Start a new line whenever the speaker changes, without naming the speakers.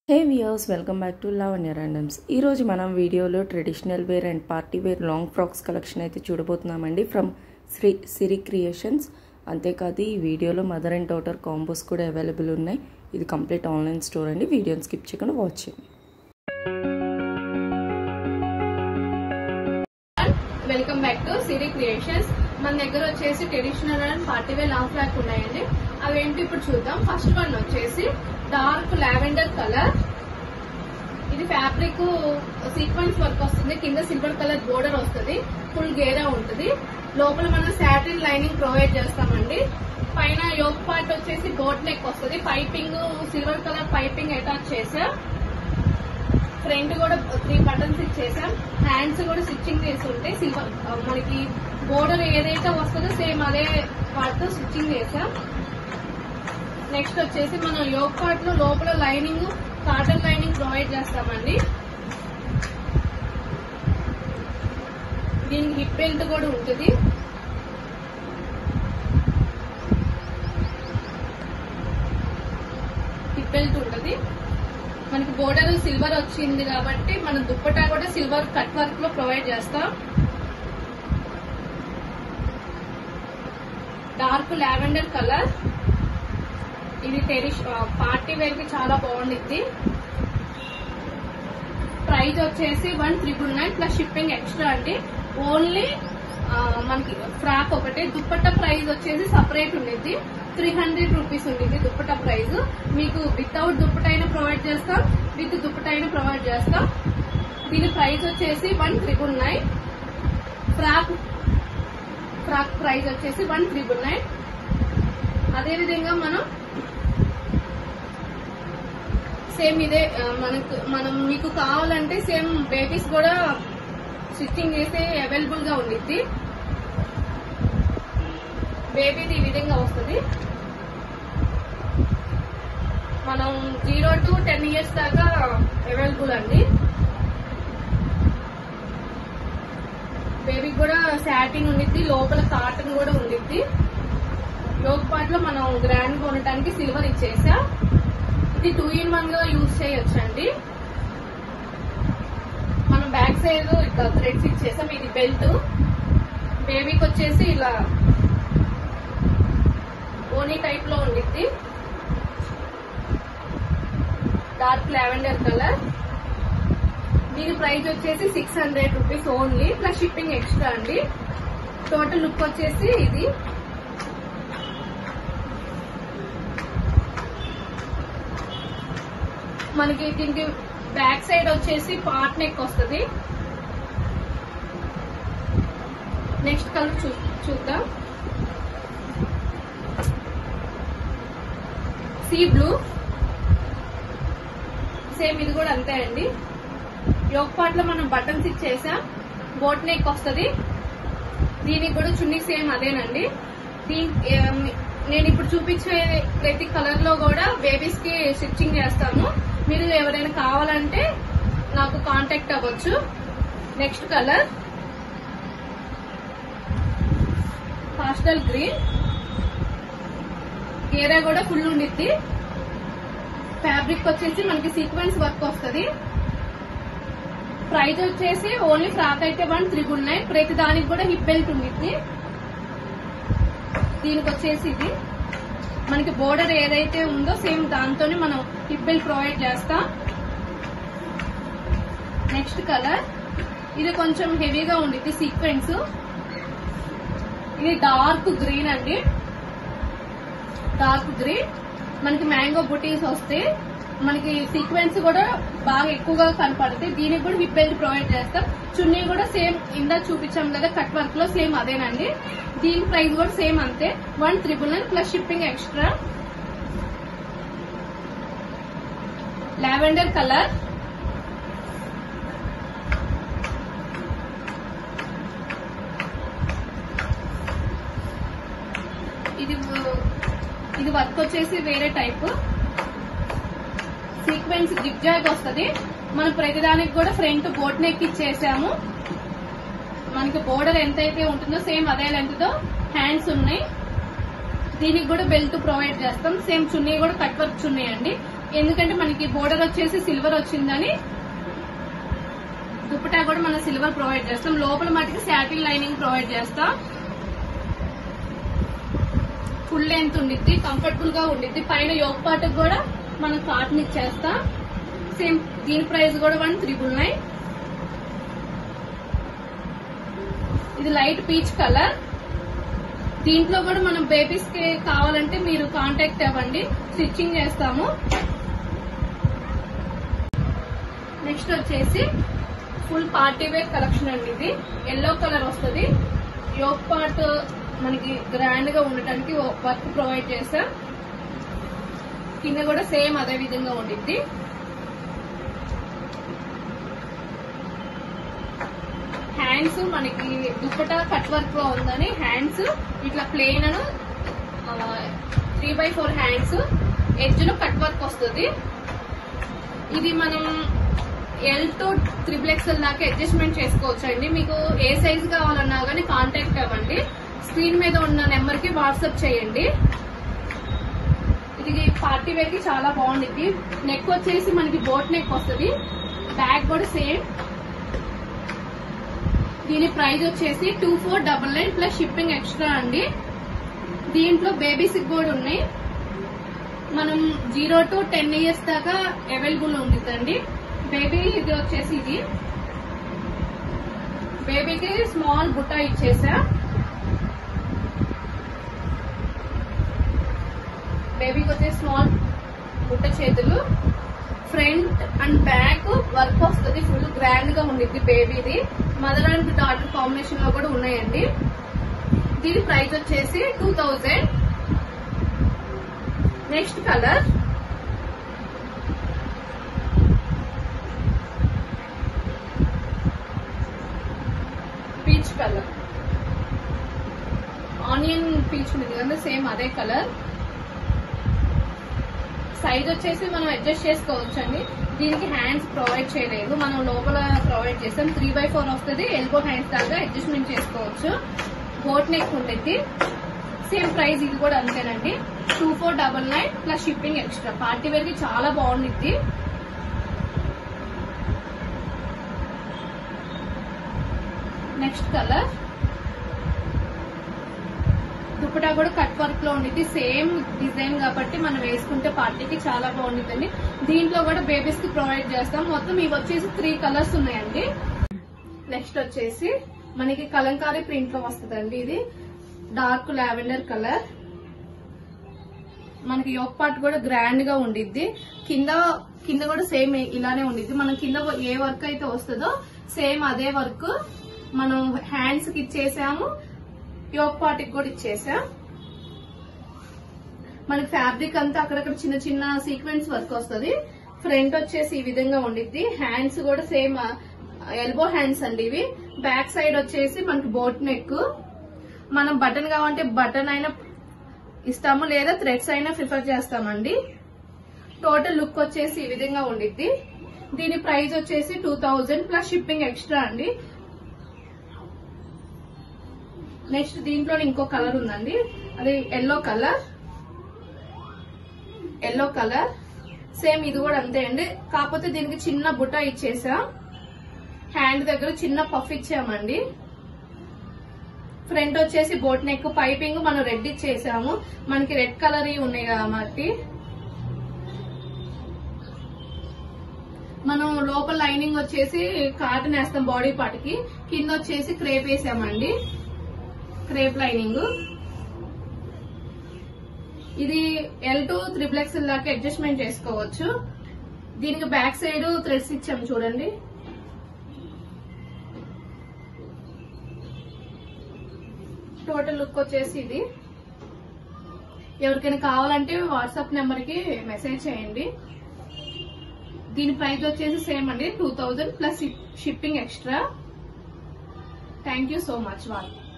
hey viewers welcome back to Lavanya randoms ఈరోజు మనం వీడియోలో traditional wear and party wear long frocks collection అయితే చూడబోతున్నామండి ఫ్రమ్ శ్రీ సిరి క్రియేషన్స్ అంతేకాదు ఈ వీడియోలో మదర్ అండ్ డాటర్ కాంబోస్ కూడా అవైలబుల్ ఉన్నాయి ఇది కంప్లీట్ ఆన్లైన్ స్టోర్ అండి వీడియోని స్కిప్ చేయకుండా వాచ్ చేయండి
welcome back to Siri creations మన దగ్గర వచ్చేసి traditional and party wear long frock ఉన్నాయండి అవి ఏంటి ఇప్పుడు చూద్దాం ఫస్ట్ వన్ వచ్చేసి డార్క్ లావెండర్ కలర్ ఇది ఫ్యాబ్రిక్ సీక్వెన్స్ వర్క్ వస్తుంది కింద సిల్వర్ కలర్ బోర్డర్ వస్తుంది ఫుల్ గేరా ఉంటుంది లోపల మనం సాటిన్ లైనింగ్ ప్రొవైడ్ చేస్తామండి పైన యోగ్ పార్ట్ వచ్చేసి బోట్ నెక్ వస్తుంది piping silver colour piping attach చేసాం ఫ్రంట్ కూడా త్రీ బటన్స్ ఇచ్చేసాం హ్యాండ్స్ కూడా స్టిచ్చింగ్ చేసి ఉంటే సిల్వర్ మనకి బోర్డర్ ఏదైతే వస్తుందో సేమ్ అదే వాటితో స్టిచ్చింగ్ చేసాం నెక్స్ట్ వచ్చేసి మనం యోగ్ పార్ట్ లో లోపల లైనింగ్ కాటన్ లైనింగ్ ప్రొవైడ్ చేస్తామండి దీనికి హిప్ బెల్ట్ కూడా ఉంటుంది హిప్ బెల్ట్ ఉంటుంది మనకి బోర్డర్ సిల్వర్ వచ్చింది కాబట్టి మన దుప్పటా కూడా సిల్వర్ కట్ వర్క్ లో ప్రొవైడ్ చేస్తాం డార్క్ లావెండర్ కలర్ ఇది టెరిష్ పార్టీ వేర్ కి చాలా బాగుండిద్ది ప్రైస్ వచ్చేసి one triple nine plus shipping extra అండి ఓన్లీ మనకి ఫ్రాక్ ఒకటి దుప్పట్ట ప్రైస్ వచ్చేసి సపరేట్ ఉండిద్ది త్రీ హండ్రెడ్ రూపీస్ ఉండిద్ది దుప్పట్ట ప్రైస్ మీకు వితౌట్ దుప్పట అయినా ప్రొవైడ్ చేస్తాం విత్ దుప్పట అయినా ప్రొవైడ్ చేస్తాం దీని ప్రైస్ వచ్చేసి one triple nine frock frock price వచ్చేసి వన్ త్రిబుల్ నైన్ అదేవిధంగా మనం సేమ్ ఇదే ఆ, మనకు మనం మీకు కావాలంటే సేమ్ బేబీస్ కూడా స్టిచ్చింగ్ చేసి అవైలబుల్ గా ఉండిద్ది బేబీది ఈ విధంగా వస్తుంది మనం జీరో టు టెన్ ఇయర్స్ దాకా అవైలబుల్ అండి బేబీకి కూడా శాటింగ్ ఉండిద్ది లోపల కాటన్ కూడా ఉండిద్ది యోగ్ పార్ట్ లో మనం గ్రాండ్ కొనడానికి సిల్వర్ ఇచ్చేసా ఇది టూ ఇన్ వన్ గా యూజ్ చేయొచ్చండి మనం బ్యాక్ సైడ్ ఇట్లా థ్రెడ్స్ ఇచ్చేసాం ఇది బెల్ట్ బేబీకి వచ్చేసి ఇలా ఓనీ టైప్ లో ఉండిద్ది డార్క్ లావెండర్ కలర్ దీని ప్రైస్ వచ్చేసి six hundred rupees only plus shipping extra అండి టోటల్ లుక్ వచ్చేసి ఇది మనకి దీనికి బ్యాక్ సైడ్ వచ్చేసి పార్ట్ నెక్ వస్తుంది నెక్స్ట్ కలర్ చూ చూద్దాం సీ బ్లూ సేమ్ ఇది కూడా అంతే అండి యోగ్ పార్ట్ లో మనం బటన్స్ ఇచ్చేసాం బోట్ నెక్ వస్తుంది దీనికి కూడా చున్నీ సేమ్ అదేనండి దీని ఏం, నేను ఇప్పుడు చూపించే ప్రతి కలర్ లో కూడా బేబీస్ కి స్టిచ్చింగ్ చేస్తాము మీరు ఎవరైనా కావాలంటే నాకు కాంటాక్ట్ అవ్వచ్చు next colour pastel green area కూడా ఫుల్ ఉండిద్ది ఫ్యాబ్రిక్ వచ్చేసి మనకి సీక్వెన్స్ వర్క్ వస్తుంది ప్రైస్ వచ్చేసి ఓన్లీ ఫ్రాక్ అయితే వన్ త్రిబుల్ నైన్ ప్రతి దానికి కూడా హిప్ బెల్ట్ ఉండిద్ది దీనికి వచ్చేసి ఇది మనకి బోర్డర్ ఏదైతే ఉందో సేమ్ దాంతోనే మనం హిప్ బెల్ట్ ప్రొవైడ్ చేస్తాం నెక్స్ట్ కలర్ ఇది కొంచెం హెవీగా ఉండిద్ది సీక్వెన్స్ ఇది డార్క్ గ్రీన్ అండి డార్క్ గ్రీన్ మనకి మ్యాంగో బుటీస్ వస్తే మనకి సీక్వెన్స్ కూడా బాగా ఎక్కువగా కనపడుతుంది దీనికి కూడా హిప్ బెల్ట్ ప్రొవైడ్ చేస్తాం చున్నీ కూడా సేమ్ ఇందా చూపించాం కదా కట్ వర్క్ లో సేమ్ అదేనండి దీని ప్రైస్ కూడా సేమ్ అంతే one triple nine plus shipping extra lavender colour ఇది ఇది వర్క్ వచ్చేసి వేరే టైప్ సీక్వెన్స్ జిగ్ జాగ్ వస్తుంది మనం ప్రతిదానికి కూడా ఫ్రంట్ బోట్ నెక్ ఇచ్చేసాము మనకి బోర్డర్ ఎంతైతే ఉంటుందో సేమ్ అదే లెంత్ తో హ్యాండ్స్ ఉన్నాయి దీనికి కూడా బెల్ట్ ప్రొవైడ్ చేస్తాం సేమ్ చున్నీ కూడా కట్ వర్క్ చున్నీ అండి ఎందుకంటే మనకి బోర్డర్ వచ్చేసి సిల్వర్ వచ్చిందని దుప్పటా కూడా మనం సిల్వర్ ప్రొవైడ్ చేస్తాం లోపల మటుకు శాటిల్ లైనింగ్ ప్రొవైడ్ చేస్తాం ఫుల్ లెంత్ ఉండిద్ది కంఫర్టబుల్ గా ఉండిద్ది పైన యోగ్ పార్ట్ కూడా మనం కాటన్ ఇచ్చేస్తాం సేమ్ దీని ప్రైస్ కూడా వన్ త్రిబుల్ నైన్ ఇది లైట్ పీచ్ కలర్ దీంట్లో కూడా మనం బేబీస్ కి కావాలంటే మీరు కాంటాక్ట్ అవ్వండి స్టిచ్చింగ్ చేస్తాము నెక్స్ట్ వచ్చేసి ఫుల్ పార్టీ వేర్ కలెక్షన్ అండి ఇది ఎల్లో కలర్ వస్తుంది యోగ్ పార్ట్ మనకి గ్రాండ్ గా ఉండటానికి వర్క్ ప్రొవైడ్ చేస్తాం కింద కూడా సేమ్ అదే విధంగా ఉండిద్ది హ్యాండ్స్ మనకి దుప్పట కట్ వర్క్ లో ఉందని హ్యాండ్స్ ఇట్లా ప్లేన్ అను three by four hands edge లో కట్ వర్క్ వస్తుంది ఇది మనం ఎల్ టు త్రిబుల్ ఎక్స్ఎల్ దాకా అడ్జస్ట్మెంట్ చేసుకోవచ్చు అండి మీకు ఏ సైజ్ కావాలన్నా కానీ కాంటాక్ట్ అవ్వండి స్క్రీన్ మీద ఉన్న నెంబర్ కి వాట్సాప్ చేయండి ఇది పార్టీ వేర్ కి చాలా బాగుండిద్ది నెక్ వచ్చేసి మనకి బోట్ నెక్ వస్తుంది బ్యాగ్ కూడా సేమ్ దీని ప్రైస్ వచ్చేసి two four double nine plus shipping extra అండి దీంట్లో బేబీస్ కూడా ఉన్నాయి మనం జీరో టు టెన్ ఇయర్స్ దాకా అవైలబుల్ ఉంటుందండి బేబీ ఇది వచ్చేసి ఇది బేబీకి స్మాల్ బుట్ట ఇచ్చేసా బేబీకి వచ్చేసి స్మాల్ బుట్ట చేతులు ఫ్రంట్ అండ్ బ్యాక్ వర్క్ వస్తుంది ఫుల్ గ్రాండ్ గా ఉండిద్ది బేబీది మదర్ అండ్ డాటర్ కాంబినేషన్ లో కూడా ఉన్నాయండి దీని ప్రైస్ వచ్చేసి two thousand next colour peach colour onion peach ఉంది కదా సేమ్ అదే కలర్ సైజ్ వచ్చేసి మనం అడ్జస్ట్ చేసుకోవచ్చు అండి దీనికి హ్యాండ్స్ ప్రొవైడ్ చేయలేదు మనం లోపల ప్రొవైడ్ చేస్తాం త్రీ బై ఫోర్ వస్తుంది ఎల్బో హ్యాండ్స్ దాకా అడ్జస్ట్మెంట్ చేసుకోవచ్చు బోట్ నెక్ ఉంటుంది సేమ్ ప్రైస్ ఇది కూడా అంతేనండి two four double nine plus shipping extra party wear కి చాలా బాగుండిద్ది నెక్స్ట్ కలర్ దుప్పటా కూడా కట్ వర్క్ లో ఉండిద్ది సేమ్ డిజైన్ కాబట్టి మనం వేసుకుంటే పార్టీకి చాలా బాగుంటుందండి దీంట్లో కూడా బేబీస్ కి ప్రొవైడ్ చేస్తాం మొత్తం ఇవి వచ్చేసి త్రీ కలర్స్ ఉన్నాయండి నెక్స్ట్ వచ్చేసి మనకి కలంకారీ ప్రింట్ లో వస్తుందండి ఇది డార్క్ లావెండర్ కలర్ మనకి యోక్ పార్ట్ కూడా గ్రాండ్ గా ఉండిద్ది కింద కింద కూడా సేమ్ ఇలానే ఉండిద్ది మనం కింద ఏ వర్క్ అయితే వస్తుందో సేమ్ అదే వర్క్ మనం హ్యాండ్స్ కి ఇచ్చేసాము యోక్ పార్ట్ కి కూడా ఇచ్చేసాం మనకి ఫ్యాబ్రిక్ అంతా అక్కడక్కడ చిన్న చిన్న సీక్వెన్స్ వర్క్ వస్తుంది ఫ్రంట్ వచ్చేసి ఈ విధంగా ఉండిద్ది హ్యాండ్స్ కూడా సేమ్ ఎల్బో హ్యాండ్స్ అండి ఇవి బ్యాక్ సైడ్ వచ్చేసి మనకి బోట్ నెక్ మనం బటన్ కావాలంటే బటన్ అయినా ఇస్తాము లేదా థ్రెడ్స్ అయినా ప్రిఫర్ చేస్తామండి టోటల్ లుక్ వచ్చేసి ఈ విధంగా ఉండిద్ది దీని ప్రైస్ వచ్చేసి two thousand plus shipping extra అండి నెక్స్ట్ దీంట్లో ఇంకో కలర్ ఉందండి అది yellow colour yellow colour same ఇది కూడా అంతే అండి కాకపోతే దీనికి చిన్న బుట్ట ఇచ్చేసాం హ్యాండ్ దగ్గర చిన్న పఫ్ ఇచ్చామండి ఫ్రంట్ వచ్చేసి బోట్ నెక్ పైపింగ్ మనం రెడ్ ఇచ్చేసాము మనకి రెడ్ కలర్ ఉన్నాయి కాబట్టి మనం లోపల లైనింగ్ వచ్చేసి కాటన్ వేస్తాం బాడీ పార్ట్ కి కింద వచ్చేసి క్రేప్ వేసామండి క్రేప్ లైనింగ్ ఇది ఎల్ టు త్రిబుల్ ఎక్స్ఎల్ దాకా అడ్జస్ట్మెంట్ చేసుకోవచ్చు దీనికి బ్యాక్ సైడ్ థ్రెడ్స్ ఇచ్చాము చూడండి టోటల్ లుక్ వచ్చేసి ఇది ఎవరికైనా కావాలంటే వాట్సాప్ నెంబర్ కి మెసేజ్ చేయండి దీని ప్రైస్ వచ్చేసి సేమ్ అండి two thousand plus shipping extra thank you so much వాళ్ళు